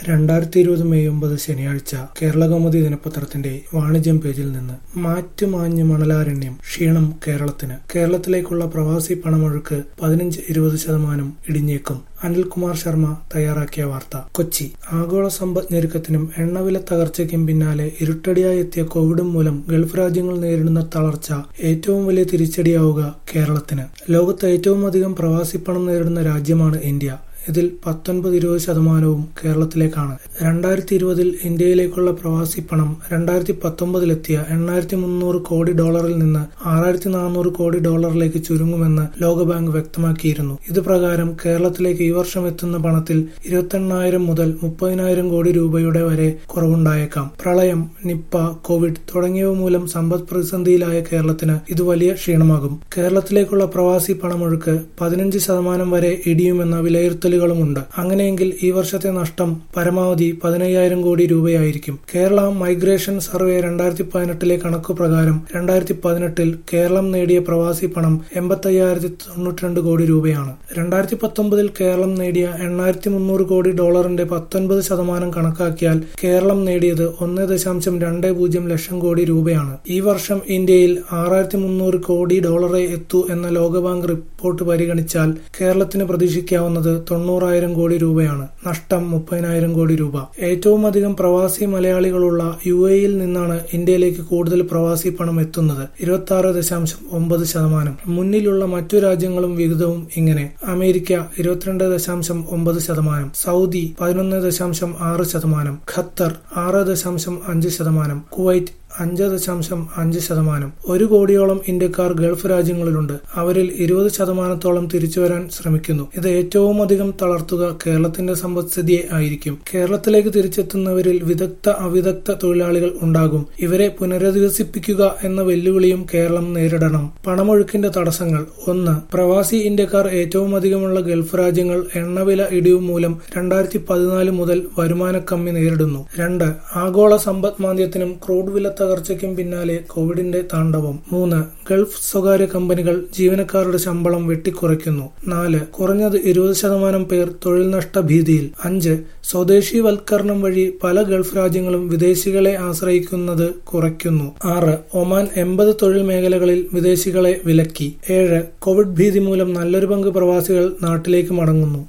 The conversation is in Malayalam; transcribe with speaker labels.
Speaker 1: രണ്ടായിരത്തി ഇരുപത് മെയ് ഒമ്പത് ശനിയാഴ്ച കേരളകൗമുദി ദിനപത്രത്തിന്റെ വാണിജ്യം പേജിൽ നിന്ന് മാറ്റുമാഞ്ഞ് മണലാരണ്യം ക്ഷീണം കേരളത്തിന് കേരളത്തിലേക്കുള്ള പ്രവാസി പണമൊഴുക്ക് പതിനഞ്ച് ഇരുപത് ശതമാനം ഇടിഞ്ഞേക്കും അനിൽകുമാർ ശർമ്മ തയ്യാറാക്കിയ വാർത്ത കൊച്ചി ആഗോള സമ്പദ് ഞെരുക്കത്തിനും എണ്ണവില തകർച്ചയ്ക്കും പിന്നാലെ ഇരുട്ടടിയായി എത്തിയ കോവിഡും മൂലം ഗൾഫ് രാജ്യങ്ങൾ നേരിടുന്ന തളർച്ച ഏറ്റവും വലിയ തിരിച്ചടിയാവുക കേരളത്തിന് ലോകത്ത് ഏറ്റവും അധികം പ്രവാസി പണം നേരിടുന്ന രാജ്യമാണ് ഇന്ത്യ ഇതിൽ പത്തൊൻപത് ഇരുപത് ശതമാനവും കേരളത്തിലേക്കാണ് രണ്ടായിരത്തി ഇരുപതിൽ ഇന്ത്യയിലേക്കുള്ള പ്രവാസി പണം രണ്ടായിരത്തി പത്തൊമ്പതിലെത്തിയ എണ്ണായിരത്തി മുന്നൂറ് കോടി ഡോളറിൽ നിന്ന് ആറായിരത്തി നാനൂറ് കോടി ഡോളറിലേക്ക് ചുരുങ്ങുമെന്ന് ലോകബാങ്ക് വ്യക്തമാക്കിയിരുന്നു ഇത് പ്രകാരം കേരളത്തിലേക്ക് ഈ വർഷം എത്തുന്ന പണത്തിൽ ഇരുപത്തെണ്ണായിരം മുതൽ മുപ്പതിനായിരം കോടി രൂപയുടെ വരെ കുറവുണ്ടായേക്കാം പ്രളയം നിപ്പ കോവിഡ് തുടങ്ങിയവ മൂലം സമ്പദ് പ്രതിസന്ധിയിലായ കേരളത്തിന് ഇത് വലിയ ക്ഷീണമാകും കേരളത്തിലേക്കുള്ള പ്രവാസി പണമൊഴുക്ക് പതിനഞ്ച് ശതമാനം വരെ ഇടിയുമെന്ന വിലയിരുത്തൽ ഉണ്ട് അങ്ങനെയെങ്കിൽ ഈ വർഷത്തെ നഷ്ടം പരമാവധി പതിനയ്യായിരം കോടി രൂപയായിരിക്കും കേരള മൈഗ്രേഷൻ സർവേ രണ്ടായിരത്തി പതിനെട്ടിലെ കണക്കു പ്രകാരം രണ്ടായിരത്തി പതിനെട്ടിൽ കേരളം നേടിയ പ്രവാസി പണം എൺപത്തയ്യായിരത്തി തൊണ്ണൂറ്റിരണ്ട് കോടി രൂപയാണ് രണ്ടായിരത്തി പത്തൊമ്പതിൽ കേരളം നേടിയ എണ്ണായിരത്തി മുന്നൂറ് കോടി ഡോളറിന്റെ പത്തൊൻപത് ശതമാനം കണക്കാക്കിയാൽ കേരളം നേടിയത് ഒന്ന് ദശാംശം രണ്ട് പൂജ്യം ലക്ഷം കോടി രൂപയാണ് ഈ വർഷം ഇന്ത്യയിൽ ആറായിരത്തി മുന്നൂറ് കോടി ഡോളറെ എത്തൂ എന്ന ലോകബാങ്ക് റിപ്പോർട്ട് പരിഗണിച്ചാൽ കേരളത്തിന് പ്രതീക്ഷിക്കാവുന്നത് തൊണ്ണൂറായിരം കോടി രൂപയാണ് നഷ്ടം മുപ്പതിനായിരം കോടി രൂപ ഏറ്റവും അധികം പ്രവാസി മലയാളികളുള്ള യു എയിൽ നിന്നാണ് ഇന്ത്യയിലേക്ക് കൂടുതൽ പ്രവാസി പണം എത്തുന്നത് ഇരുപത്തി ആറ് ദശാംശം ഒമ്പത് ശതമാനം മുന്നിലുള്ള മറ്റു രാജ്യങ്ങളും വിഹിതവും ഇങ്ങനെ അമേരിക്ക ഇരുപത്തിരണ്ട് ദശാംശം ഒമ്പത് ശതമാനം സൗദി പതിനൊന്ന് ദശാംശം ആറ് ശതമാനം ഖത്തർ ആറ് ദശാംശം അഞ്ച് ശതമാനം കുവൈറ്റ് അഞ്ച് ദശാംശം അഞ്ച് ശതമാനം ഒരു കോടിയോളം ഇന്ത്യക്കാർ ഗൾഫ് രാജ്യങ്ങളിലുണ്ട് അവരിൽ ഇരുപത് ശതമാനത്തോളം തിരിച്ചുവരാൻ ശ്രമിക്കുന്നു ഇത് ഏറ്റവും അധികം തളർത്തുക കേരളത്തിന്റെ സമ്പദ്സ്ഥിതിയെ ആയിരിക്കും കേരളത്തിലേക്ക് തിരിച്ചെത്തുന്നവരിൽ വിദഗ്ധ അവിദഗ്ധ തൊഴിലാളികൾ ഉണ്ടാകും ഇവരെ പുനരധിവസിപ്പിക്കുക എന്ന വെല്ലുവിളിയും കേരളം നേരിടണം പണമൊഴുക്കിന്റെ തടസ്സങ്ങൾ ഒന്ന് പ്രവാസി ഇന്ത്യക്കാർ ഏറ്റവും അധികമുള്ള ഗൾഫ് രാജ്യങ്ങൾ എണ്ണവില ഇടിവ് മൂലം രണ്ടായിരത്തി പതിനാല് മുതൽ വരുമാനക്കമ്മി നേരിടുന്നു രണ്ട് ആഗോള സമ്പദ് മാന്ദ്യത്തിനും ക്രൂഡ് വില തകർച്ചയ്ക്കും പിന്നാലെ കോവിഡിന്റെ താണ്ഡവം മൂന്ന് ഗൾഫ് സ്വകാര്യ കമ്പനികൾ ജീവനക്കാരുടെ ശമ്പളം വെട്ടിക്കുറയ്ക്കുന്നു നാല് കുറഞ്ഞത് ഇരുപത് ശതമാനം പേർ തൊഴിൽ നഷ്ട ഭീതിയിൽ അഞ്ച് സ്വദേശീവൽക്കരണം വഴി പല ഗൾഫ് രാജ്യങ്ങളും വിദേശികളെ ആശ്രയിക്കുന്നത് കുറയ്ക്കുന്നു ആറ് ഒമാൻ എൺപത് തൊഴിൽ മേഖലകളിൽ വിദേശികളെ വിലക്കി ഏഴ് കോവിഡ് ഭീതി മൂലം നല്ലൊരു പങ്ക് പ്രവാസികൾ നാട്ടിലേക്ക് മടങ്ങുന്നു